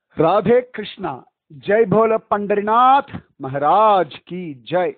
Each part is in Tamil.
राधे कृष्णा जय भोले पंडरीनाथ महाराज की जय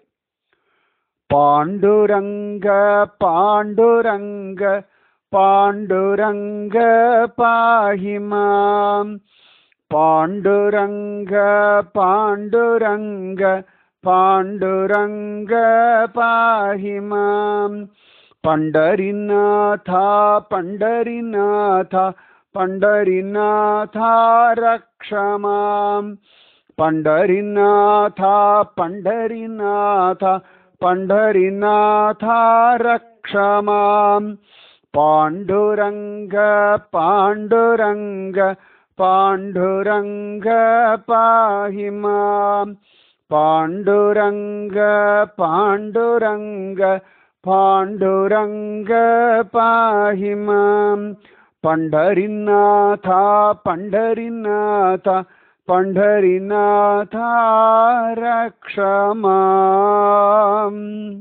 पांडुरंग पांडुरंग पांडुरंग पाहि मां पांडुरंग पांडुरंग पांडुरंग पाहि मां पंडरीनाथा पंडरीनाथा पंडरीनाथा रक्ष मां पंडरीनाथा पंडरीनाथा पंडरीनाथा रक्ष मां पाण्डुरङ्ग पाण्डुरङ्ग पाण्डुरङ्ग पाहि मां पाण्डुरङ्ग पाण्डुरङ्ग पाण्डुरङ्ग पाहि मां पण्ढरीनाथा पण्ढरीनाथ पण्ढरीनाथा रक्ष माम्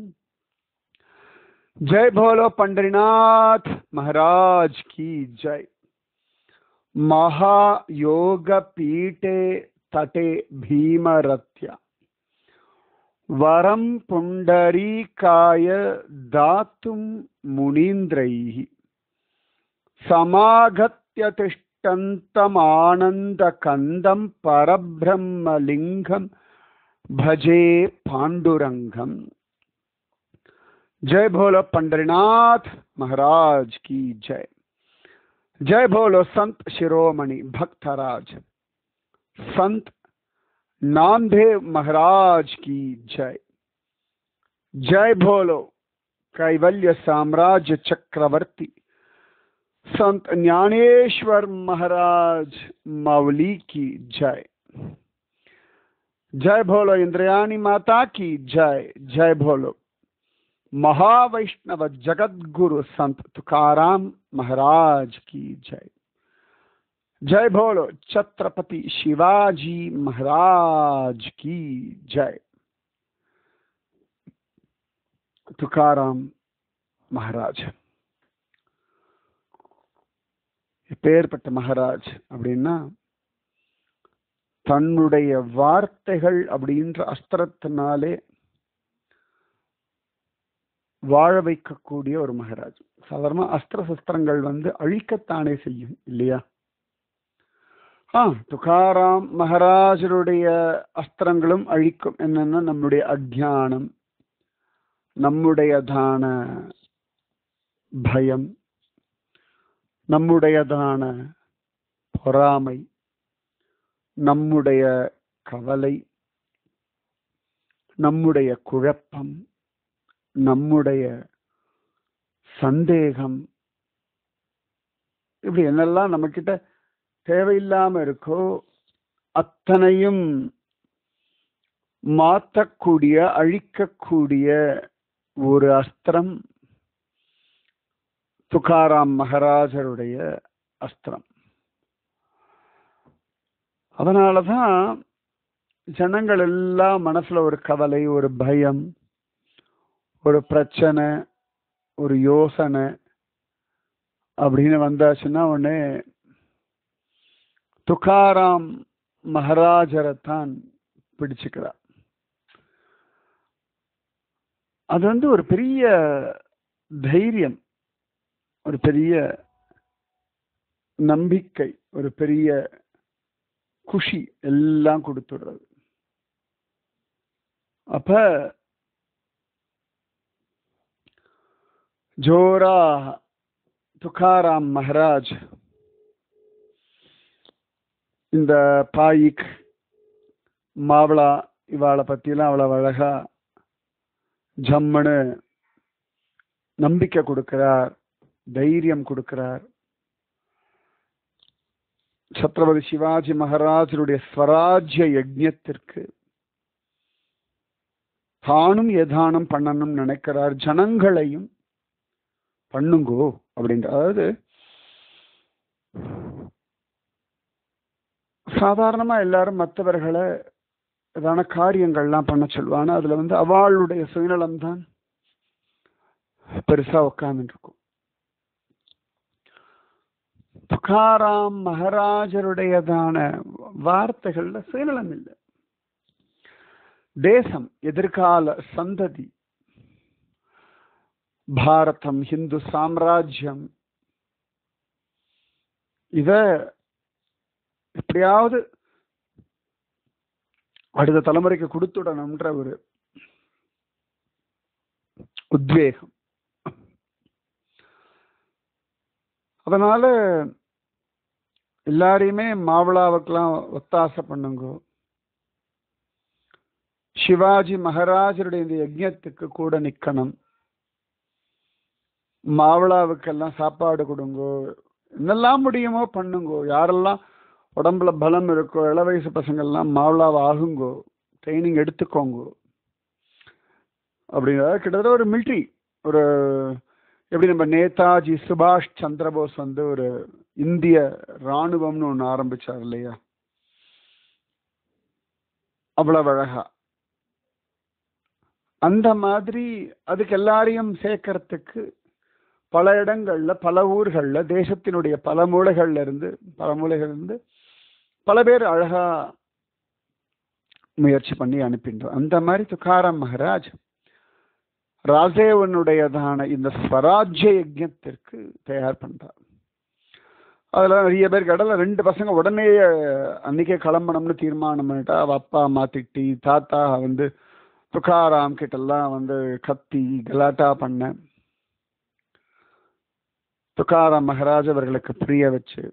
जय भोलो पंडरीनाथ महाराज की जय महायोग पीठे तटे भीमरत्या वरं पुण्डरीकाय दातुं मुनीन्द्रैः समागत्य तिष्ठन्तमानन्दकन्दं परब्रह्मलिङ्गं भजे पाण्डुरङ्गम् जय भोलो पंडरीनाथ महाराज की जय जय भोलो संत शिरोमणि भक्तराज संत नामदेव महाराज की जय जय भोलो कैवल्य साम्राज्य चक्रवर्ती संत ज्ञानेश्वर महाराज मौली की जय जय भोलो इंद्रयानी माता की जय जय भोलो महावैष्णव जगत गुरु संत तुकाराम महाराज की जय जय भोलो छत्रपति शिवाजी महाराज की जय துக்காராம் மகாராஜ் எப்பேற்பட்ட மகாராஜ் அப்படின்னா தன்னுடைய வார்த்தைகள் அப்படின்ற அஸ்திரத்தினாலே வாழ வைக்கக்கூடிய ஒரு மகாராஜ் சாதாரண அஸ்திர சஸ்திரங்கள் வந்து அழிக்கத்தானே செய்யும் இல்லையா ஆ துகாராம் மகாராஜருடைய அஸ்திரங்களும் அழிக்கும் என்னன்னா நம்முடைய அத்தியானம் நம்முடையதான பயம் நம்முடையதான பொறாமை நம்முடைய கவலை நம்முடைய குழப்பம் நம்முடைய சந்தேகம் இப்படி என்னெல்லாம் நம்ம கிட்ட தேவையில்லாம இருக்கோ அத்தனையும் மாற்றக்கூடிய அழிக்கக்கூடிய ஒரு அஸ்திரம் துகாராம் மகாராஜருடைய அஸ்திரம் அதனாலதான் ஜனங்கள் எல்லாம் மனசுல ஒரு கவலை ஒரு பயம் ஒரு பிரச்சனை ஒரு யோசனை அப்படின்னு வந்தாச்சுன்னா உடனே துகாராம் மகாராஜரை தான் பிடிச்சுக்கிறார் அது வந்து ஒரு பெரிய தைரியம் ஒரு பெரிய நம்பிக்கை ஒரு பெரிய குஷி எல்லாம் கொடுத்துடுறது அப்ப ஜோரா துகாராம் மகாராஜ் இந்த பாயிக் மாவளா இவாளை பத்திலாம் அவ்வளவு அழகா ஜம்முன்னு நம்பிக்கை கொடுக்கிறார் தைரியம் கொடுக்கிறார் சத்ரபதி சிவாஜி மகாராஜருடைய ஸ்வராஜ்ய யஜ்யத்திற்கு தானும் ஏதானும் பண்ணணும் நினைக்கிறார் ஜனங்களையும் பண்ணுங்கோ அப்படின்ற அதாவது சாதாரணமா எல்லாரும் மற்றவர்களை ஏதான காரியங்கள்லாம் பண்ண சொல்லுவாங்க அதுல வந்து அவளுடைய சுயநலம் தான் பெருசா உட்கார்ந்து இருக்கும் துகாராம் மகாராஜருடையதான வார்த்தைகள்ல சுயநலம் இல்லை தேசம் எதிர்கால சந்ததி பாரதம் ஹிந்து சாம்ராஜ்யம் இத எப்படியாவது அடுத்த தலைமுறைக்கு கொடுத்துடணும்ன்ற ஒரு உத்வேகம் அதனால எல்லாரையுமே மாவளாவுக்கெல்லாம் ஒத்தாசை பண்ணுங்க சிவாஜி மகாராஜருடைய இந்த யஜ்ஞத்துக்கு கூட நிக்கணும் மாவளாவுக்கெல்லாம் சாப்பாடு கொடுங்கோ என்னெல்லாம் முடியுமோ பண்ணுங்கோ யாரெல்லாம் உடம்புல பலம் இருக்கோ இள வயசு பசங்கள்லாம் மாவளாவை ஆகுங்கோ ட்ரைனிங் எடுத்துக்கோங்கோ அப்படிங்கிறத கிட்டத்தட்ட ஒரு மிலிட்ரி ஒரு எப்படி நம்ம நேதாஜி சுபாஷ் சந்திரபோஸ் வந்து ஒரு இந்திய ராணுவம்னு ஒன்று ஆரம்பிச்சார் இல்லையா அவ்வளவு அழகா அந்த மாதிரி அதுக்கு எல்லாரையும் சேர்க்கறதுக்கு பல இடங்கள்ல பல ஊர்கள்ல தேசத்தினுடைய பல மூலைகள்ல இருந்து பல மூலைகள்ல இருந்து பல பேர் அழகா முயற்சி பண்ணி அனுப்பின்றோம் அந்த மாதிரி துக்காராம் மகராஜ் ராஜேவனுடையதான இந்த ஸ்வராஜ்ய யஜ்ஞத்திற்கு தயார் பண்றார் அதுல நிறைய பேர் கடல ரெண்டு பசங்க உடனே அன்னைக்கே கிளம்பணும்னு தீர்மானம் பண்ணிட்டா அவ அப்பா அம்மா திட்டி தாத்தா வந்து துக்காராம் கிட்டெல்லாம் வந்து கத்தி கலாட்டா பண்ண துக்காராம் மகராஜ் அவர்களுக்கு புரிய வச்சு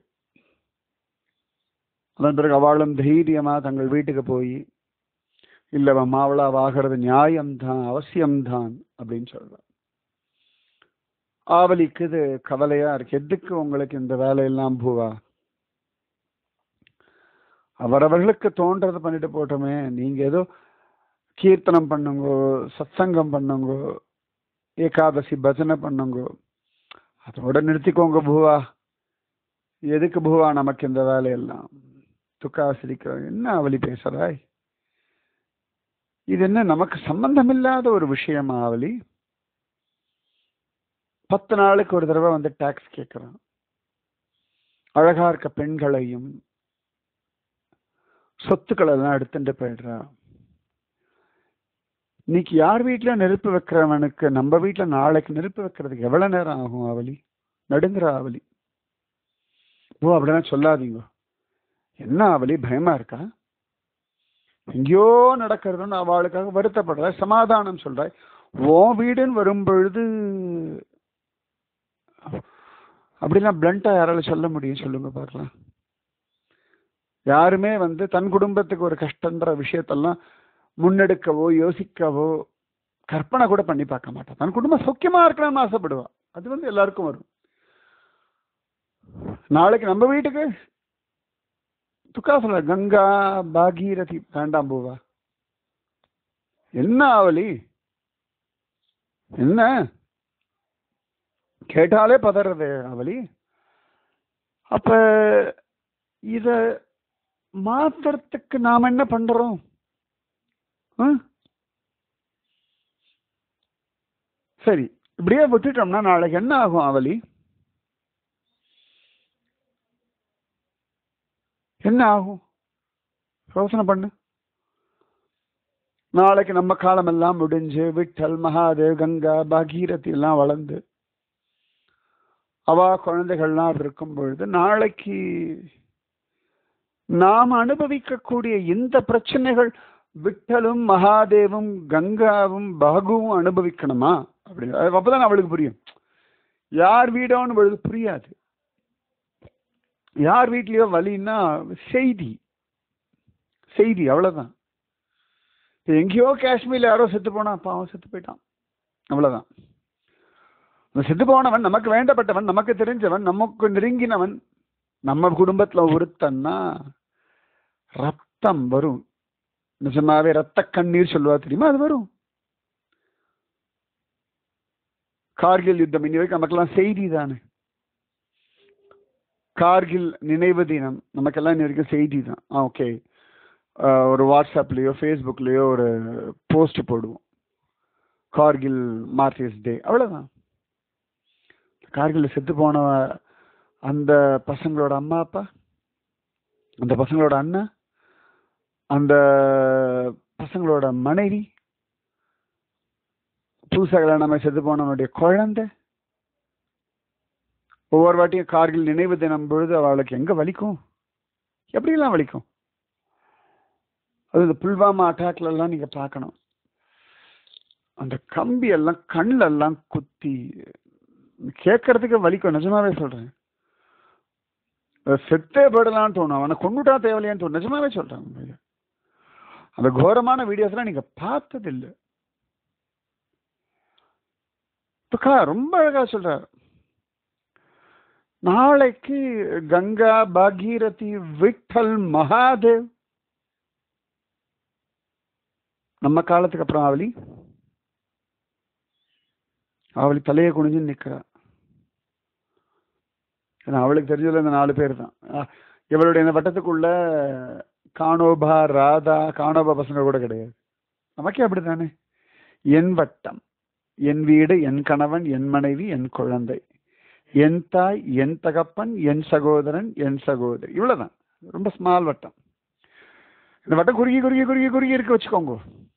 அதன் பிறகு அவளும் தைரியமா தங்கள் வீட்டுக்கு போய் இல்லவ மாவளாவாகிறது நியாயம்தான் அவசியம்தான் அப்படின்னு சொல்றார் ஆவலிக்கு இது கவலையா இருக்கு எதுக்கு உங்களுக்கு இந்த வேலையெல்லாம் பூவா அவரவர்களுக்கு தோன்றதை பண்ணிட்டு போட்டோமே நீங்க ஏதோ கீர்த்தனம் பண்ணுங்கோ சத்சங்கம் பண்ணுங்கோ ஏகாதசி பஜனை பண்ணுங்கோ அதோட நிறுத்திக்கோங்க பூவா எதுக்கு பூவா நமக்கு இந்த வேலையெல்லாம் துக்கா சிரிக்கிற என்ன அவலி பேசுறாய் இது என்ன நமக்கு சம்பந்தமில்லாத ஒரு விஷயமா அவலி பத்து நாளுக்கு ஒரு தடவை வந்து டாக்ஸ் கேட்கிறான் அழகா இருக்க பெண்களையும் சொத்துக்களை எல்லாம் எடுத்துட்டு போயிடுறா இன்னைக்கு யார் வீட்டுல நெருப்பு வைக்கிறவனுக்கு நம்ம வீட்டுல நாளைக்கு நெருப்பு வைக்கிறதுக்கு எவ்வளவு நேரம் ஆகும் அவலி நடுங்குற அவலி ஓ அப்படின்னா சொல்லாதீங்க என்ன அவலி பயமா இருக்கா எங்கேயோ நடக்கிறதுன்னு அவளுக்காக வருத்தப்படுற சமாதானம் சொல்றாய் ஓ வீடுன்னு வரும் பொழுது அப்படிலாம் பிளண்டா யாரால சொல்ல முடியும் சொல்லுங்க பார்க்கலாம் யாருமே வந்து தன் குடும்பத்துக்கு ஒரு கஷ்டன்ற விஷயத்தெல்லாம் முன்னெடுக்கவோ யோசிக்கவோ கற்பனை கூட பண்ணி பார்க்க மாட்டான் தன் குடும்பம் சௌக்கியமா இருக்கணும்னு ஆசைப்படுவா அது வந்து எல்லாருக்கும் வரும் நாளைக்கு நம்ம வீட்டுக்கு துக்கா சொல்ல கங்கா பாகீரதி வேண்டாம் பூவா என்ன ஆவலி என்ன கேட்டாலே பதறது அவலி அப்ப இத மாத்துறதுக்கு நாம என்ன பண்றோம் ஆ? சரி இப்படியே விட்டுட்டோம்னா நாளைக்கு என்ன ஆகும் அவலி என்ன ஆகும் யோசனை பண்ணு நாளைக்கு நம்ம காலம் எல்லாம் முடிஞ்சு விட்டல் மகாதேவ் கங்கா பாகீரதி எல்லாம் வளர்ந்து அவா குழந்தைகள்லாம் இருக்கும் பொழுது நாளைக்கு நாம் அனுபவிக்கக்கூடிய இந்த பிரச்சனைகள் விட்டலும் மகாதேவும் கங்காவும் பாகுவும் அனுபவிக்கணுமா அப்படி அப்பதான் அவளுக்கு புரியும் யார் வீடோன்னு பொழுது புரியாது யார் வீட்லயோ வலின்னா செய்தி செய்தி அவ்வளவுதான் இப்ப எங்கேயோ காஷ்மீர்ல யாரோ செத்து போனா பாவம் செத்து போயிட்டான் அவ்வளவுதான் அந்த செத்து போனவன் நமக்கு வேண்டப்பட்டவன் நமக்கு தெரிஞ்சவன் நமக்கு நெருங்கினவன் நம்ம குடும்பத்துல ஒருத்தன்னா ரத்தம் வரும் நிஜமாவே ரத்த கண்ணீர் சொல்லுவா தெரியுமா அது வரும் கார்கில் யுத்தம் இன்னி வரைக்கும் நமக்கெல்லாம் செய்தி தானே கார்கில் நினைவு தினம் நமக்கெல்லாம் இன்னி வரைக்கும் செய்தி தான் ஆ ஓகே ஒரு வாட்ஸ்அப்லேயோ ஃபேஸ்புக்லேயோ ஒரு போஸ்ட் போடுவோம் கார்கில் மார்டிஸ் டே அவ்வளோதான் கார்கில் செத்து போன அந்த பசங்களோட அம்மா அப்பா அந்த பசங்களோட அண்ணன் அந்த பசங்களோட மனைவி புதுசாக கல்யாணம் செத்து போனவனுடைய குழந்தை ஒவ்வொரு வாட்டியும் கார்கில் நினைவு தினம் பொழுது அவளுக்கு எங்க வலிக்கும் எப்படிலாம் வலிக்கும் அது இந்த புல்வாமா அட்டாக்ல எல்லாம் நீங்க பார்க்கணும் அந்த கம்பி எல்லாம் கண்ணுல எல்லாம் குத்தி கேட்கறதுக்கு வலிக்கும் நிஜமாவே சொல்றேன் அது செத்தே போயிடலான்னு தோணும் அவனை கொண்டுட்டா தேவையில்லையான்னு தோணும் நிஜமாவே சொல்றேன் அந்த கோரமான வீடியோஸ் எல்லாம் நீங்க பார்த்ததில்லை துக்கா ரொம்ப அழகா சொல்றாரு நாளைக்கு கங்கா பாகீரதி விட்டல் மகாதேவ் நம்ம காலத்துக்கு அப்புறம் ஆவலி அவளி தலையை குனிஞ்சு நிக்கிறா ஏன்னா அவளுக்கு தெரிஞ்சதுல இந்த நாலு பேர் தான் அஹ் இவளுடைய இந்த வட்டத்துக்குள்ள காணோபா ராதா காணோபா பசங்க கூட கிடையாது நமக்கே அப்படித்தானே என் வட்டம் என் வீடு என் கணவன் என் மனைவி என் குழந்தை என் தாய் என் தகப்பன் என் சகோதரன் என் சகோதரி இவ்வளவுதான் ரொம்ப ஸ்மால் வட்டம் இந்த வட்டம் குறுகி குறுகி குறுகி குறுகி இருக்க வச்சுக்கோங்க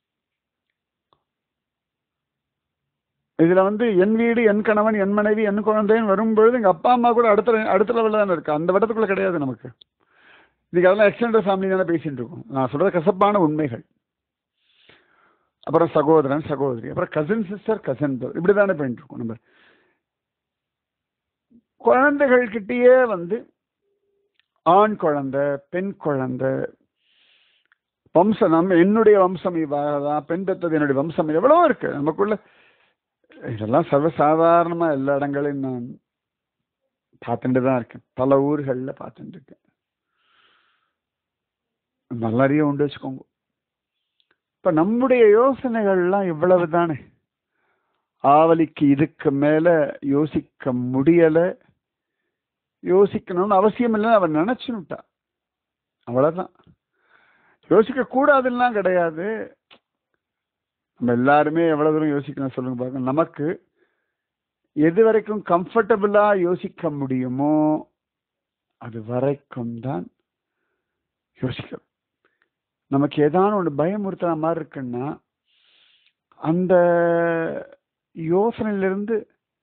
இதுல வந்து என் வீடு என் கணவன் என் மனைவி என் குழந்தைன்னு வரும்பொழுது எங்க அப்பா அம்மா கூட அடுத்த அடுத்த லெவலில் தானே இருக்கு அந்த வட்டத்துக்குள்ள கிடையாது நமக்கு இன்னைக்கு அதெல்லாம் எக்ஸ்டெண்டட் ஃபேமிலி தானே பேசிட்டு இருக்கோம் நான் சொல்றது கசப்பான உண்மைகள் அப்புறம் சகோதரன் சகோதரி அப்புறம் கசின் சிஸ்டர் கசின் இப்படி தானே பண்ணிட்டு இருக்கோம் நம்ம குழந்தைகள் கிட்டேயே வந்து ஆண் குழந்தை பெண் குழந்தை வம்சம் நம்ம என்னுடைய வம்சம் இவ்வாறுதான் பெண் பெற்றது என்னுடைய வம்சம் எவ்வளவோ இருக்கு நமக்குள்ள இதெல்லாம் சர்வசாதாரணமா எல்லா இடங்களையும் நான் பார்த்துட்டு தான் இருக்கேன் பல ஊர்களில் பார்த்துட்டு இருக்கேன் நல்லறிய உண்டு வச்சுக்கோங்க இப்ப நம்முடைய யோசனைகள்லாம் இவ்வளவு தானே ஆவலிக்கு இதுக்கு மேல யோசிக்க முடியல யோசிக்கணும்னு அவசியம் இல்லைன்னு அவன் நினைச்சுட்டா அவ்வளவுதான் யோசிக்க கூடாதுலாம் கிடையாது நம்ம எல்லாருமே எவ்வளவு தூரம் யோசிக்கணும் சொல்லுங்க பாருங்க நமக்கு எது வரைக்கும் கம்ஃபர்டபுளா யோசிக்க முடியுமோ அது வரைக்கும் தான் யோசிக்கணும் நமக்கு ஏதான ஒன்று பயமுறுத்துற மாதிரி இருக்குன்னா அந்த யோசனையிலிருந்து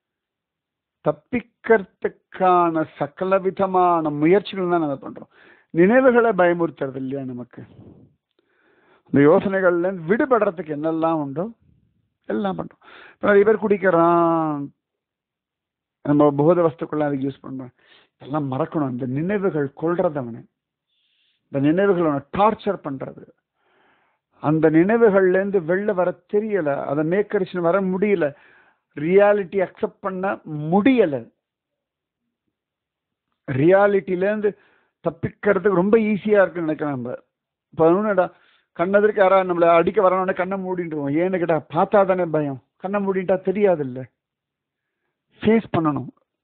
தப்பிக்கிறதுக்கான சகல விதமான முயற்சிகள் தான் நம்ம பண்றோம் நினைவுகளை பயமுறுத்துறது இல்லையா நமக்கு இந்த யோசனைகள்ல இருந்து விடுபடுறதுக்கு என்னெல்லாம் உண்டோ எல்லாம் பண்றோம் இப்ப நிறைய பேர் குடிக்கிறான் நம்ம போத வஸ்துக்கள்லாம் அதுக்கு யூஸ் பண்றோம் இதெல்லாம் மறக்கணும் இந்த நினைவுகள் கொள்றது அவனை இந்த நினைவுகள் அவனை டார்ச்சர் பண்றது அந்த நினைவுகள்ல இருந்து வெளில வர தெரியல அதை மேக்கரிச்சு வர முடியல ரியாலிட்டி அக்செப்ட் பண்ண முடியல ரியாலிட்டில இருந்து தப்பிக்கிறதுக்கு ரொம்ப ஈஸியா இருக்குன்னு நினைக்கிறேன் நம்ம இப்ப ஒண்ணுடா கண்ணதற்கு யாரா நம்மள அடிக்க வரணும்னு கண்ணை மூடிட்டுருவோம் ஏன்னு கேட்டா பார்த்தா தானே பயம் கண்ணை மூடிட்டா தெரியாது இல்ல ஃபேஸ் பண்ணணும்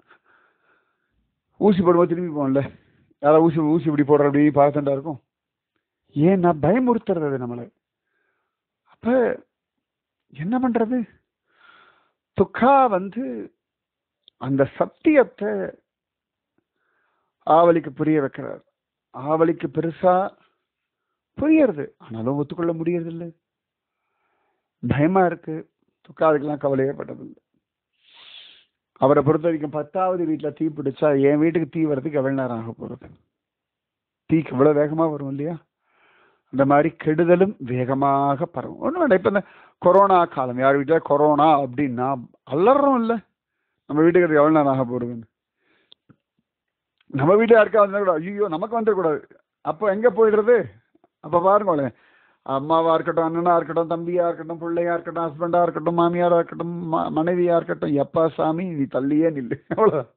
ஊசி போடும்போது திரும்பி போகல யாராவது ஊசி ஊசி இப்படி போடுற அப்படி பார்த்துட்டா இருக்கும் ஏன்னா பயமுறுத்துறது அது நம்மளை அப்ப என்ன பண்றது துக்கா வந்து அந்த சத்தியத்தை ஆவலிக்கு புரிய வைக்கிறார் ஆவலிக்கு பெருசா புரியறது ஆனாலும் ஒத்துக்கொள்ள முடியறது இல்லை பயமா இருக்கு துக்கா அதுக்கெல்லாம் கவலையே பட்டதில்லை அவரை பொறுத்த வரைக்கும் பத்தாவது வீட்டுல தீ பிடிச்சா என் வீட்டுக்கு தீ வர்றதுக்கு எவ்வளவு நேரம் ஆக போறது தீக்கு இவ்வளவு வேகமா வரும் இல்லையா அந்த மாதிரி கெடுதலும் வேகமாக பரவும் ஒன்றும் வேண்டாம் இப்போ இந்த கொரோனா காலம் யார் வீட்டில் கொரோனா அப்படின்னா அலறோம் இல்லை நம்ம வீட்டுக்கு அது எவ்வளோ நேரம் ஆக போகுதுன்னு நம்ம வீட்டில் யாருக்கா வந்தா கூட ஐயோ நமக்கு வந்துடக்கூடாது அப்போ எங்கே போயிடுறது அப்போ பாருங்களேன் அம்மாவா இருக்கட்டும் அண்ணனா இருக்கட்டும் தம்பியா இருக்கட்டும் பிள்ளையா இருக்கட்டும் ஹஸ்பண்டா இருக்கட்டும் மாமியாரா இருக்கட்டும் ம- மனைவியா இருக்கட்டும் எப்பா சாமி நீ தள்ளியே நில்லு அவ்வளோதான்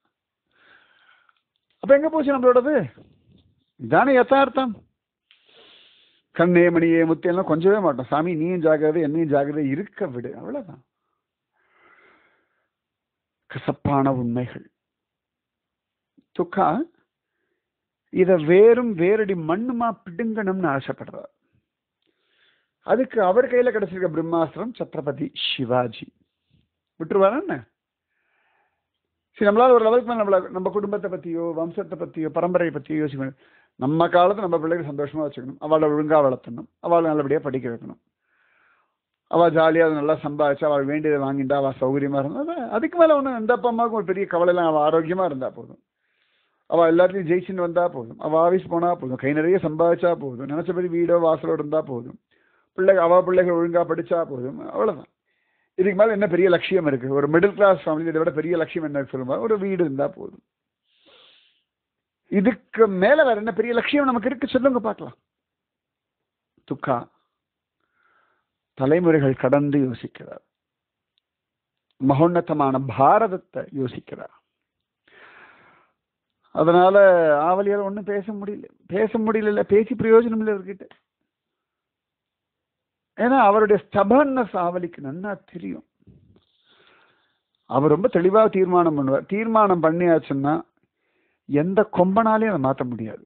அப்ப எங்க போச்சு நம்மளோடது இதானே யதார்த்தம் கண்ணே மணியே முத்தியெல்லாம் கொஞ்சவே மாட்டோம் சாமி நீயும் ஜாக்கிரதை என்னையும் ஜாக்கிரதை இருக்க விடு அவ்வளவுதான் கசப்பான உண்மைகள் துக்கா இத வேறும் வேரடி மண்ணுமா பிடுங்கணும்னு ஆசைப்படுறார் அதுக்கு அவர் கையில கிடைச்சிருக்க பிரம்மாஸ்திரம் சத்ரபதி சிவாஜி விட்டுருவாரா என்ன சரி நம்மளால ஒரு லெவலுக்கு மேல நம்மள நம்ம குடும்பத்தை பத்தியோ வம்சத்தை பத்தியோ பரம்பரையை பத்தியோ யோசிக்கணும் நம்ம காலத்தை நம்ம பிள்ளைகள் சந்தோஷமா வச்சுக்கணும் அவளை ஒழுங்கா வளர்த்தணும் அவளை நல்லபடியா படிக்க வைக்கணும் அவ ஜாலியா அதை நல்லா சம்பாதிச்சு அவள் வேண்டியதை வாங்கிட்டா அவள் சௌகரியமா இருந்தா அதுக்கு மேல ஒன்றும் எந்த அப்பா அம்மாவுக்கும் ஒரு பெரிய கவலை இல்லை அவள் ஆரோக்கியமா இருந்தா போதும் அவள் எல்லாத்தையும் ஜெயிச்சுன்னு வந்தா போதும் அவள் ஆஃபீஸ் போனா போதும் கை நிறைய சம்பாதிச்சா போதும் நினைச்சபடி வீடோ வாசலோ இருந்தா போதும் பிள்ளை அவ பிள்ளைகள் ஒழுங்கா படிச்சா போதும் அவ்வளவுதான் இதுக்கு மேல என்ன பெரிய லட்சியம் இருக்கு ஒரு மிடில் கிளாஸ் ஃபேமிலி இதை விட பெரிய லட்சியம் என்ன சொல்லுமா ஒரு வீடு இருந்தா போதும் இதுக்கு மேல வேற என்ன பெரிய லட்சியம் நமக்கு இருக்கு சொல்லுங்க பார்க்கலாம் துக்கா தலைமுறைகள் கடந்து யோசிக்கிறார் மகோன்னதமான பாரதத்தை யோசிக்கிறார் அதனால ஆவலியால் ஒண்ணும் பேச முடியல பேச முடியல பேசி பிரயோஜனம் இல்லை அவர்கிட்ட ஏன்னா அவருடைய ஸ்டபர்னஸ் ஆவலிக்கு நன்னா தெரியும் அவர் ரொம்ப தெளிவா தீர்மானம் பண்ணுவார் தீர்மானம் பண்ணியாச்சுன்னா எந்த கொம்பனாலையும் அதை மாற்ற முடியாது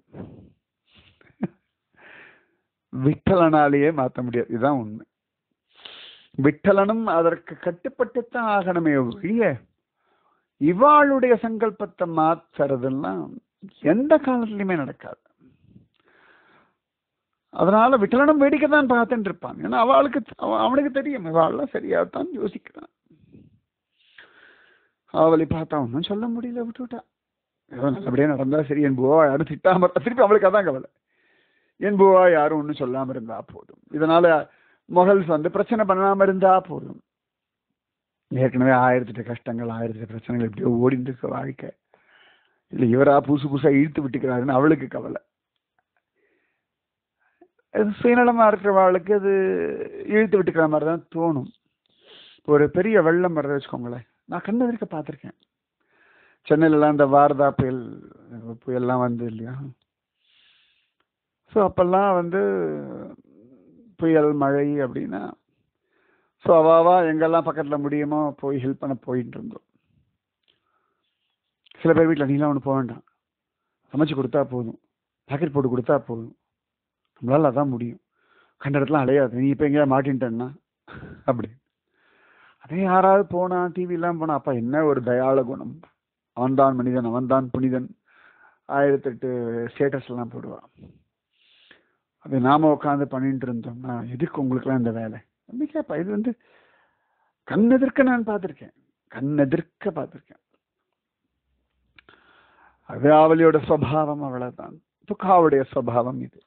விட்டலனாலேயே மாற்ற முடியாது இதுதான் உண்மை விட்டலனும் அதற்கு கட்டுப்பட்டுத்தான் ஆகணுமே ஒழிய இவாளுடைய சங்கல்பத்தை மாத்துறதெல்லாம் எந்த காலத்துலயுமே நடக்காது அதனால விட்டலனும் வேடிக்கை தான் பார்த்துட்டு இருப்பான் ஏன்னா அவளுக்கு அவ- அவனுக்கு தெரியும் இவாள்லாம் சரியாத்தான் யோசிக்கிறான் அவளை பார்த்தா ஒன்றும் சொல்ல முடியல விட்டுவிட்டா ஏதோ நல்லபடியா நடந்தா சரி என் பூவா யாரும் திட்டாம இருந்தா- திருப்பி அவளுக்கு அதான் கவலை என் பூவா யாரும் ஒன்றும் சொல்லாம இருந்தா போதும் இதனால முகல்ஸ் வந்து பிரச்சனை பண்ணாம இருந்தா போதும் ஏற்கனவே ஆயிரத்தெட்டு கஷ்டங்கள் ஆயிரத்தெட்டு பிரச்சனைகள் எப்படியோ ஓடிட்டு இருக்க வாழ்க்கை இல்ல இவரா புதுசு புதுசா இழுத்து விட்டுக்கிறாருன்னு அவளுக்கு கவலை அது சுயநலமா இருக்கிறவளுக்கு அது இழுத்து விட்டுக்கிற மாதிரி தான் தோணும் ஒரு பெரிய வெள்ளம் வர்றத வச்சுக்கோங்களேன் நான் கண்ணு இருக்க பார்த்துருக்கேன் சென்னையிலலாம் இந்த வாரதா புயல் புயல்லாம் வந்து இல்லையா ஸோ அப்பெல்லாம் வந்து புயல் மழை அப்படின்னா ஸோ அவாவா எங்கெல்லாம் பக்கத்தில் முடியுமோ போய் ஹெல்ப் பண்ண போயிட்டு இருந்தோம் சில பேர் வீட்டில் நீலாம் ஒன்று போக வேண்டாம் சமைச்சு கொடுத்தா போதும் பாக்கெட் போட்டு கொடுத்தா போதும் நம்மளால அதான் முடியும் கண்ட இடத்துல அலையாது நீ இப்போ எங்கேயா மாட்டின்ட்டேன்னா அப்படி அதே யாராவது போனா டிவிலாம் போனா அப்பா என்ன ஒரு தயாள குணம் அவன்தான் மனிதன் அவன்தான் புனிதன் ஆயிரத்தெட்டு ஸ்டேட்டஸ் எல்லாம் போடுவான் அது நாம உட்காந்து பண்ணிட்டு இருந்தோம்னா எதுக்கு உங்களுக்குலாம் இந்த வேலை நம்பிக்கைப்பா இது வந்து கண்ணெதிர்க்க நான் பார்த்துருக்கேன் கண்ணெதிர்க்க பார்த்துருக்கேன் அது ஆவலியோட சுவாவம் அவ்வளவுதான் துக்காவுடைய சுவாவம் இது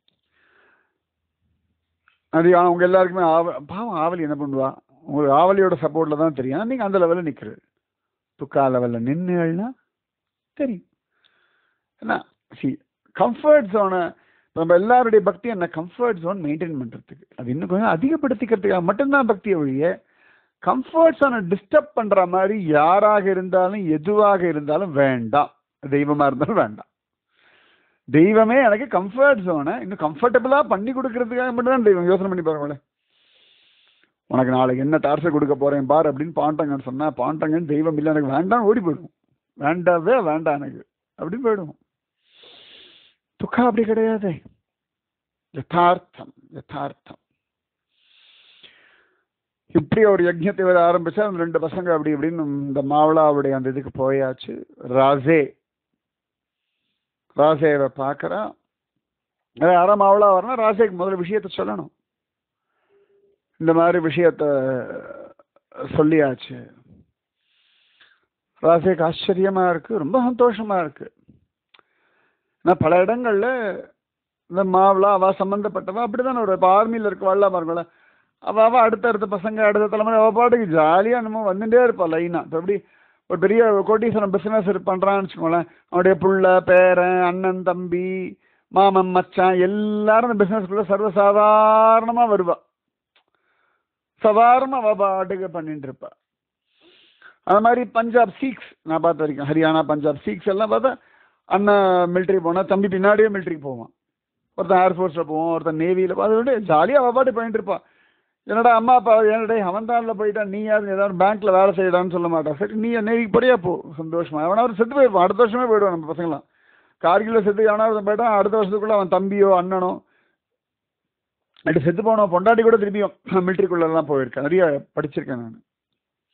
அது அவங்க எல்லாருக்குமே ஆவ பாவம் ஆவலி என்ன பண்ணுவா உங்களுக்கு ஆவலியோட சப்போர்ட்ல தான் தெரியும் ஆனா நீங்க அந்த லெவலில் நிக்கிறது துக்கா லெவலில் நின்னுகள்னா தெரியும் என்ன சி கம்ஃபர்ட் ஜோனை நம்ம எல்லாருடைய பக்தி என்ன கம்ஃபர்ட் ஜோன் மெயின்டைன் பண்றதுக்கு அது இன்னும் கொஞ்சம் அதிகப்படுத்திக்கிறதுக்காக மட்டும்தான் பக்தியை ஒழிய கம்ஃபர்ட் ஜோனை டிஸ்டர்ப் பண்ற மாதிரி யாராக இருந்தாலும் எதுவாக இருந்தாலும் வேண்டாம் தெய்வமா இருந்தாலும் வேண்டாம் தெய்வமே எனக்கு கம்ஃபர்ட் ஜோனை இன்னும் கம்ஃபர்டபுளா பண்ணி கொடுக்கறதுக்காக மட்டும் தான் தெய்வம் யோசனை பண்ணி பாருங்களேன் உனக்கு நாளைக்கு என்ன டார்ச்சர் கொடுக்க போறேன் பார் அப்படின்னு பாண்டங்கன்னு சொன்னா பாண்டங்கன்னு தெய்வம் இல்லை எனக்கு வேண்டாம் ஓடி போயிடும் வேண்டாவே வேண்டாம் எனக்கு அப்படின்னு போயிடும் துக்கா அப்படி கிடையாது யதார்த்தம் யதார்த்தம் இப்படி ஒரு யஜ்யத்தை வர ஆரம்பிச்சா அந்த ரெண்டு பசங்க அப்படி இப்படின்னு இந்த மாவளாவுடைய அந்த இதுக்கு போயாச்சு ராசே ராசேவை பார்க்கறா அது யாரா மாவளா வரணும் ராசேக்கு முதல்ல விஷயத்த சொல்லணும் இந்த மாதிரி விஷயத்த சொல்லியாச்சு ராசேக்கு ஆச்சரியமா இருக்கு ரொம்ப சந்தோஷமா இருக்கு நான் பல இடங்கள்ல இந்த மாவளா அவ சம்பந்தப்பட்டவா அப்படிதானே ஒரு இப்போ ஆர்மியில் இருக்கவாள்லாம் பாருங்களேன் அவ அவ அடுத்த அடுத்த பசங்க அடுத்த தலைமுறை அவ பாட்டுக்கு ஜாலியா நம்ம வந்துட்டே இருப்பா லைனா இப்போ எப்படி ஒரு பெரிய கோட்டீஸ்வரன் பிசினஸ் பண்றான்னு வச்சுக்கோங்களேன் அவனுடைய புள்ள பேரன் அண்ணன் தம்பி மாமன் மச்சான் எல்லாரும் இந்த பிசினஸ்க்குள்ள சர்வசாதாரணமா வருவா சாதாரணமா அவ பாட்டுக்கு பண்ணிட்டு இருப்பா அது மாதிரி பஞ்சாப் சீக்ஸ் நான் பார்த்த வரைக்கும் ஹரியானா பஞ்சாப் சீக்ஸ் எல்லாம் பார்த்தா அண்ணன் மிலிட்ரி போனா தம்பி பின்னாடியே மிலிட்ரிக்கு போவான் ஒருத்தன் ஏர்ஃபோர்ஸில் போவான் ஒருத்தன் நேவியில் அது வந்து ஜாலியாக அவ பாட்டு பண்ணிட்டு இருப்பான் என்னடா அம்மா அப்பா என்னடா அவன் தான்ல போயிட்டான் நீ யாரு ஏதாவது பேங்க்ல வேலை செய்யடான்னு சொல்ல மாட்டான் சரி நீ நேவிக்கு படியா போ சந்தோஷமா அவனாவது செத்து போயிருப்பான் அடுத்த வருஷமே போயிடுவான் நம்ம பசங்களாம் கார்கில்ல செத்து எவனாவது போயிட்டான் அடுத்த வருஷத்துக்குள்ள அவன் தம்பியோ அண்ணனோ அப்படி செத்து போனோம் பொண்டாட்டி கூட திருப்பியும் மிலிட்ரிக்குள்ள எல்லாம் போயிருக்கேன் நிறைய படிச்சிருக்கேன் நான்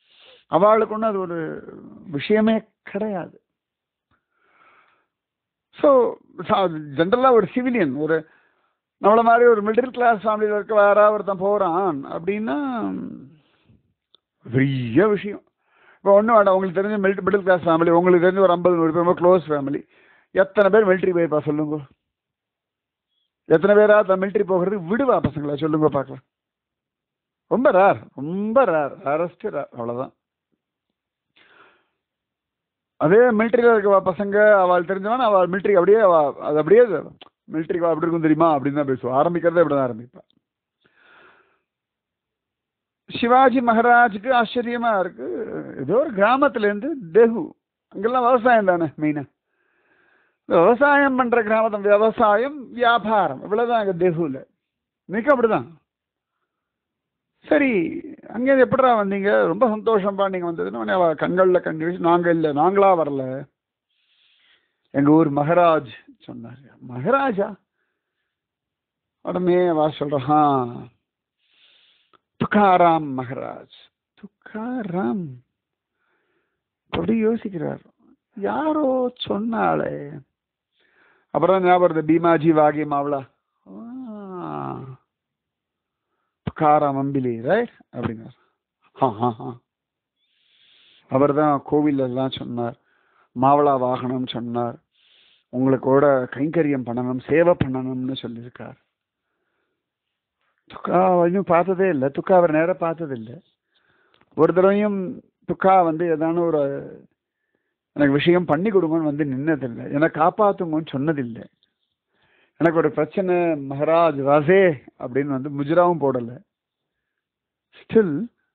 அவளுக்கு ஒன்றும் அது ஒரு விஷயமே கிடையாது ஸோ ஜென்ரலாக ஒரு சிவிலியன் ஒரு நம்மள மாதிரி ஒரு மிடில் கிளாஸ் ஃபேமிலியில் இருக்க வேற ஒருத்தன் போகிறான் அப்படின்னா பெரிய விஷயம் இப்போ ஒன்றும் வேண்டாம் உங்களுக்கு தெரிஞ்ச மில்ட் மிடில் கிளாஸ் ஃபேமிலி உங்களுக்கு தெரிஞ்ச ஒரு ஐம்பது நூறு பேர் ரொம்ப க்ளோஸ் ஃபேமிலி எத்தனை பேர் மிலிட்ரி போயிருப்பா சொல்லுங்க எத்தனை பேரா மிலிட்ரி போகிறதுக்கு விடுவா பசங்களா சொல்லுங்க பார்க்கலாம் ரொம்ப ரேர் ரொம்ப ரேர் ரேரஸ்ட் ரேர் அவ்வளோதான் அதே மிலிட்ரியில் இருக்க பசங்க அவள் தெரிஞ்சவன் அவள் மிலிட்ரி அப்படியே அவ அது அப்படியே மிலிட்ரி அப்படி இருக்கும் தெரியுமா அப்படின்னு தான் பேசுவோம் ஆரம்பிக்கிறதே இப்படி தான் ஆரம்பிப்பா சிவாஜி மகாராஜுக்கு ஆச்சரியமா இருக்கு ஏதோ ஒரு கிராமத்துலேருந்து தேகு அங்கெல்லாம் விவசாயம் தானே மெயினா விவசாயம் பண்ற கிராமத்தை விவசாயம் வியாபாரம் இவ்வளவுதான் அங்க தேகுல மிக அப்படிதான் சரி அங்கே எப்படிடா வந்தீங்க ரொம்ப சந்தோஷம்பா நீங்க வந்ததுன்னு அவ கண்களில் கண் வச்சு நாங்க இல்லை நாங்களா வரல எங்க ஊர் மகராஜ் சொன்னார் மகராஜா உடனே வா சொல்றான் துக்காராம் மகராஜ் துக்காராம் அப்படி யோசிக்கிறார் யாரோ சொன்னாலே அப்புறம் ஞாபகம் பீமாஜி வாகி மாவளா துக்காராம் அம்பிலி ரைட் அப்படின்னார் அவர் தான் கோவிலெல்லாம் சொன்னார் மாவளா வாகனம் சொன்னார் உங்களுக்கோட கைங்கரியம் பண்ணணும் சேவை பண்ணணும்னு சொல்லியிருக்கார் துக்கா இன்னும் பார்த்ததே இல்லை துக்கா அவர் நேராக பார்த்ததில்லை ஒரு தடவையும் துக்கா வந்து ஏதான ஒரு எனக்கு விஷயம் பண்ணி கொடுங்கன்னு வந்து நின்னதில்லை என்னை காப்பாற்றுங்கன்னு சொன்னதில்லை எனக்கு ஒரு பிரச்சனை மகாராஜ் ராசே அப்படின்னு வந்து முஜராவும் போடலை ஸ்டில்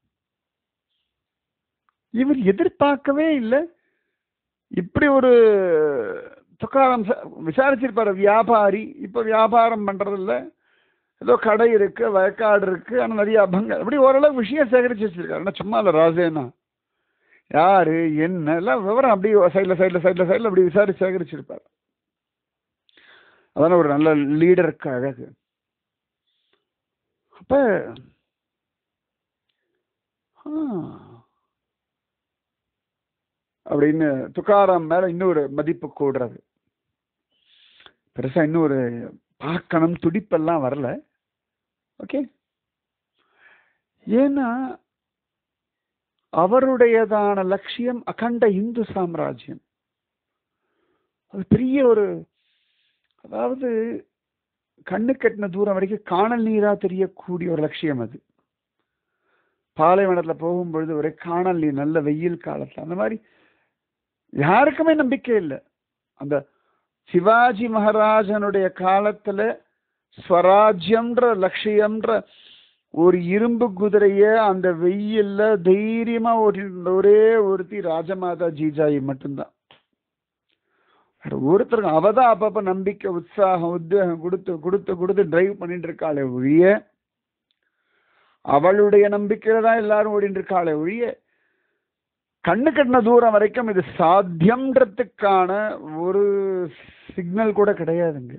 இவர் எதிர்பார்க்கவே இல்லை இப்படி ஒரு துக்காரம் விசாரிச்சிருப்பாரு வியாபாரி இப்போ வியாபாரம் பண்றதில்ல ஏதோ கடை இருக்கு வயக்காடு இருக்கு ஆனால் நிறைய அபங்க அப்படி ஓரளவு விஷயம் சேகரிச்சு வச்சிருக்காரு ஆனால் சும்மா இல்லை ராஜேனா யாரு என்ன எல்லாம் விவரம் அப்படி சைடில் சைடில் சைடில் சைடில் அப்படி விசாரிச்சு சேகரிச்சிருப்பார் அதான ஒரு நல்ல லீடருக்கு அழகு அப்ப அப்படின்னு துக்காராம் மேல இன்னொரு மதிப்பு கூடுறது பெருசா இன்னொரு பார்க்கணும் துடிப்பெல்லாம் வரல ஓகே ஏன்னா அவருடையதான லட்சியம் அகண்ட இந்து சாம்ராஜ்யம் அது பெரிய ஒரு அதாவது கண்ணு கட்டின தூரம் வரைக்கும் காணல் நீரா தெரியக்கூடிய ஒரு லட்சியம் அது பாலைவனத்துல போகும்பொழுது ஒரே காணல் நீர் நல்ல வெயில் காலத்துல அந்த மாதிரி யாருக்குமே நம்பிக்கை இல்லை அந்த சிவாஜி மகாராஜனுடைய காலத்துல ஸ்வராஜ்யம்ன்ற லட்சியம்ன்ற ஒரு இரும்பு குதிரைய அந்த வெயில்ல தைரியமா ஓட்டிட்டு ஒரே ஒருத்தி ராஜமாதா ஜீஜாயி மட்டும்தான் ஒருத்தருக்கு அவ தான் அப்பப்ப நம்பிக்கை உற்சாகம் உத்வேகம் கொடுத்து கொடுத்து கொடுத்து டிரைவ் பண்ணிட்டு இருக்காளே ஒழிய அவளுடைய நம்பிக்கையில தான் எல்லாரும் ஓடிட்டு இருக்காளே ஒழிய கண்ணு கட்டின தூரம் வரைக்கும் இது சாத்தியம்ன்றதுக்கான ஒரு சிக்னல் கூட கிடையாதுங்க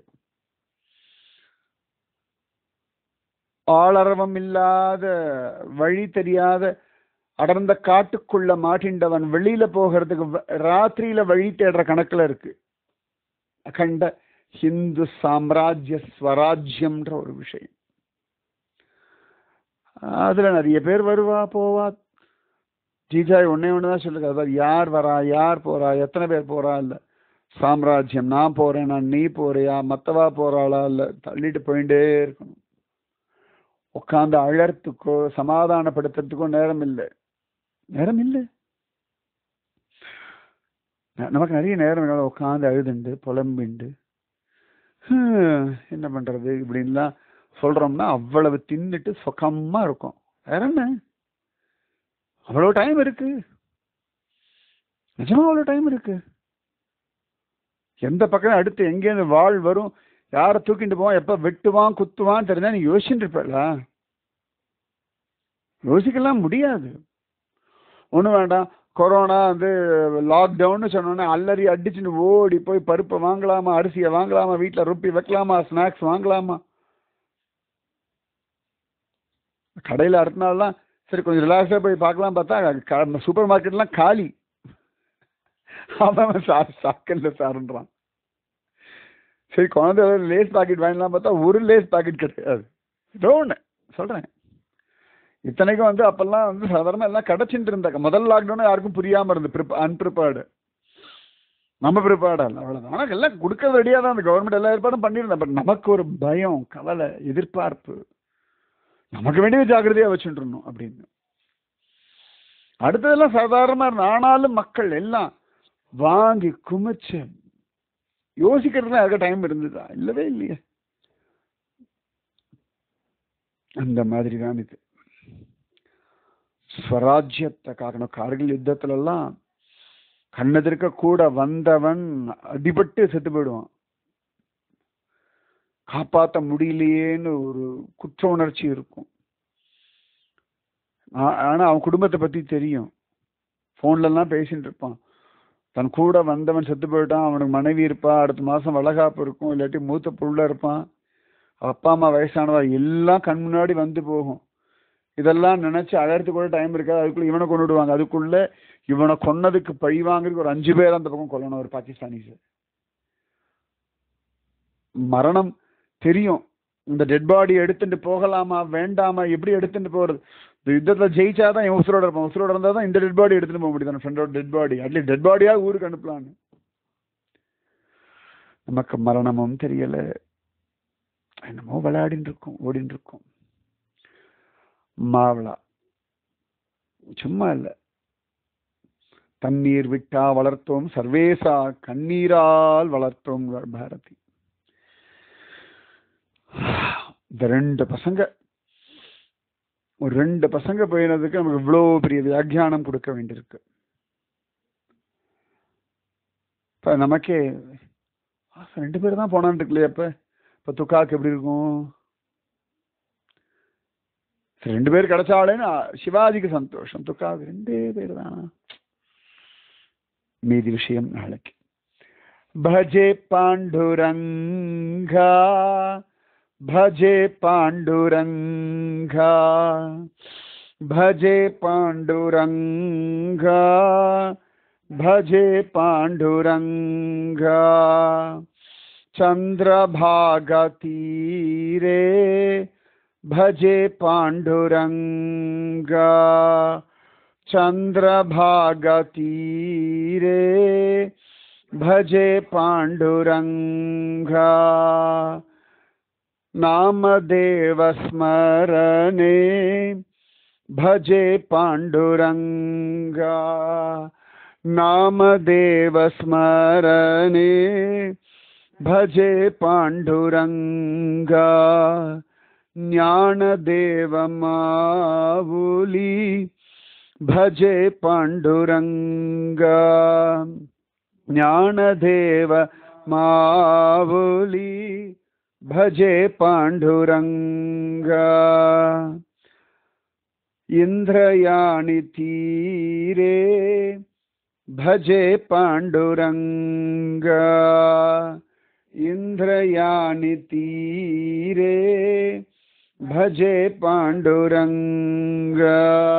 ஆளரவம் இல்லாத வழி தெரியாத அடர்ந்த காட்டுக்குள்ள மாட்டின்றவன் வெளியில போகிறதுக்கு ராத்திரியில வழி தேடுற கணக்குல இருக்கு அகண்ட ஹிந்து சாம்ராஜ்ய ஸ்வராஜ்யம்ன்ற ஒரு விஷயம் அதுல நிறைய பேர் வருவா போவா ஜீஜாய் ஒன்னே ஒண்ணுதான் சொல்லுங்க அதாவது யார் வரா யார் போறா எத்தனை பேர் போறா இல்ல சாம்ராஜ்யம் நான் போறேன் நான் நீ போறியா மத்தவா போறாளா இல்ல தள்ளிட்டு போயிட்டே இருக்கணும் உட்காந்து அழறதுக்கோ சமாதானப்படுத்துறதுக்கோ நேரம் இல்லை நேரம் இல்லை நமக்கு நிறைய நேரம் உட்காந்து அழுதுண்டு புலம்பிண்டு என்ன பண்றது இப்படின்லாம் சொல்றோம்னா அவ்வளவு தின்னுட்டு சுகமா இருக்கும் வேற என்ன அவ்வளவு டைம் இருக்கு நிஜமா அவ்வளவு டைம் இருக்கு எந்த பக்கம் அடுத்து எங்கேருந்து வாழ் வரும் யாரை தூக்கிட்டு போவான் எப்ப வெட்டுவான் குத்துவான் தெரிஞ்சா நீ யோசிச்சுட்டு இருப்பல யோசிக்கலாம் முடியாது ஒன்றும் வேண்டாம் கொரோனா வந்து லாக்டவுன்னு சொன்னோன்னே அல்லறி அடிச்சுட்டு ஓடி போய் பருப்பை வாங்கலாமா அரிசியை வாங்கலாமா வீட்டில் ருப்பி வைக்கலாமா ஸ்நாக்ஸ் வாங்கலாமா கடையில் அடுத்த நாள்லாம் சரி கொஞ்சம் ரிலாக்ஸாக போய் பார்க்கலாம் பார்த்தா சூப்பர் மார்க்கெட்லாம் காலி அவன் சார் சாக்கல்ல சாருன்றான் சரி குழந்தை லேஸ் பாக்கெட் வாங்கலாம் பார்த்தா ஒரு லேஸ் பாக்கெட் கிடையாது ஏதோ ஒன்று சொல்கிறேன் இத்தனைக்கும் வந்து அப்பெல்லாம் வந்து சாதாரணமாக எல்லாம் கிடச்சிட்டு இருந்தாங்க முதல் லாக்டவுன் யாருக்கும் புரியாமல் இருந்து ப்ரிப் அன்ப்ரிப்பேர்டு நம்ம ப்ரிப்பேர்டாக இல்லை அவ்வளோதான் ஆனால் எல்லாம் கொடுக்கறது ரெடியாக தான் அந்த கவர்மெண்ட் எல்லா ஏற்பாடும் பண்ணியிருந்தேன் பட் நமக்கு ஒரு பயம் கவலை எதிர்பார்ப்பு நமக்கு வேண்டிய ஜாக்கிரதையாக வச்சுட்டு இருந்தோம் அப்படின்னு அடுத்ததெல்லாம் சாதாரணமாக இருந்த ஆனாலும் மக்கள் எல்லாம் வாங்கி குமிச்சு யோசிக்கிறதுலாம் யாருக்க டைம் இருந்ததா இல்லவே இல்லையே அந்த மாதிரி தான் இது ஸ்வராஜ்யத்தை காக்கணும் கார்கில் யுத்தத்துல எல்லாம் கண்ணெதிர்க்க கூட வந்தவன் அடிபட்டு செத்து போயிடுவான் காப்பாற்ற முடியலையேன்னு ஒரு குற்ற உணர்ச்சி இருக்கும் ஆ- ஆனா அவன் குடும்பத்தை பத்தி தெரியும் போன்ல எல்லாம் பேசிட்டு இருப்பான் தன் கூட வந்தவன் செத்து போயிட்டான் அவனுக்கு மனைவி இருப்பா அடுத்த மாசம் வளகாப்பு இருக்கும் இல்லாட்டி மூத்த புள்ள இருப்பான் அப்பா அம்மா வயசானவா எல்லாம் கண் முன்னாடி வந்து போகும் இதெல்லாம் நினைச்சு அழறதுக்கு கூட டைம் இருக்காது அதுக்குள்ள இவனை கொண்டு விடுவாங்க அதுக்குள்ள இவனை கொன்னதுக்கு பழி வாங்குறதுக்கு ஒரு அஞ்சு பேர் அந்த பக்கம் கொல்லணும் ஒரு பாகிஸ்தானிஸ் மரணம் தெரியும் இந்த டெட் பாடி எடுத்துட்டு போகலாமா வேண்டாமா எப்படி எடுத்துட்டு போறது இந்த யுத்தத்துல ஜெயிச்சாதான் இவன் உசுரோட இருப்பான் உசுரோட இருந்தா தான் இந்த டெட் பாடி எடுத்துட்டு போக முடியும் ஃப்ரெண்டோட டெட் பாடி அட்லீஸ்ட் டெட் பாடியா ஊருக்கு அனுப்பலான்னு நமக்கு மரணமும் தெரியல என்னமோ விளையாடின்னு இருக்கோம் ஓடின்னு இருக்கோம் மாவளா சும்மா இல்ல தண்ணீர் விட்டா வளர்த்தோம் சர்வேசா கண்ணீரால் வளர்த்தோம் பாரதி இந்த ரெண்டு பசங்க ஒரு ரெண்டு பசங்க போயினதுக்கு நமக்கு இவ்வளோ பெரிய வியாக்கியானம் கொடுக்க வேண்டியிருக்கு இப்ப நமக்கே ஆ, ரெண்டு பேர் தான் போனான்னு இருக்குல்லையே அப்ப இப்ப துக்காக்கு எப்படி இருக்கும் சரி, ரெண்டு பேர் கிடைச்சாலேன்னு ஆ, சிவாஜிக்கு சந்தோஷம் துக்காவுக்கு ரெண்டே பேர் தான் மீதி விஷயம் நாளைக்கு भजे पाण्डुरङ्गा भजे पाण्डुरङ्गा भजे पाण्डुरङ्गा भजे पाण्डुरङ्गा चन्द्रभागतीरे भजे पाण्डुरङ्गा चन्द्रभागतीरे भजे पाण्डुरङ्गा नामदेवस्मरणे भजे पाण्डुरङ्गा नामदेवस्मरणे भजे पाण्डुरङ्गा ज्ञानदेवमावुली भजे पाण्डुरङ्गा ज्ञानदेव मावुली भजे पाण्डुरङ्गा इन्द्रयाणि तीरे भजे पाण्डुरङ्गा इन्द्रयाणि तीरे भजे पाण्डुरङ्गा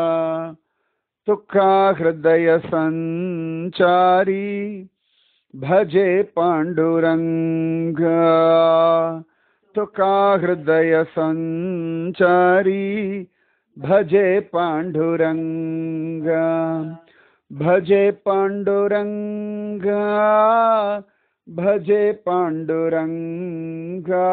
तुका हृदय सञ्चारी भजे पाण्डुरङ्गा तुका हृदय सञ्चारी भजे पाण्डुरङ्गा भजे पाण्डुरङ्गा भजे पाण्डुरङ्गा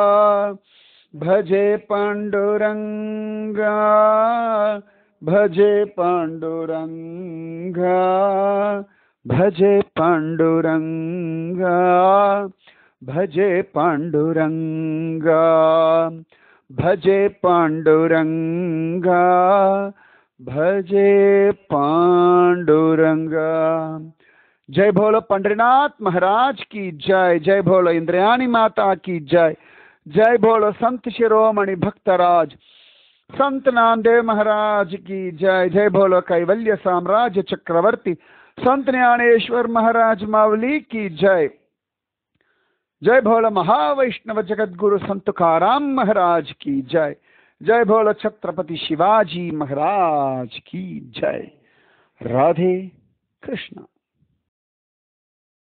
भजे पाण्डुरङ्गा भजे पाण्डुरङ्गा भजे पाण्डुरङ्गा भजे पाण्डुरङ्गा भजे पाण्डुरङ्गा भजे पाण्डुरङ्गा जय भोलो पंडरीनाथ महाराज की जय जय भोलो इंद्रयानी माता की जय जय भोलो संत शिरोमणि भक्तराज संत नामदेव महाराज की जय जय भोलो कैवल्य साम्राज्य चक्रवर्ती संत ज्ञानेश्वर महाराज मावली की जय जय भोलो महावैष्णव जगत गुरु संत काराम महाराज की जय जय भोलो छत्रपति शिवाजी महाराज की जय राधे कृष्ण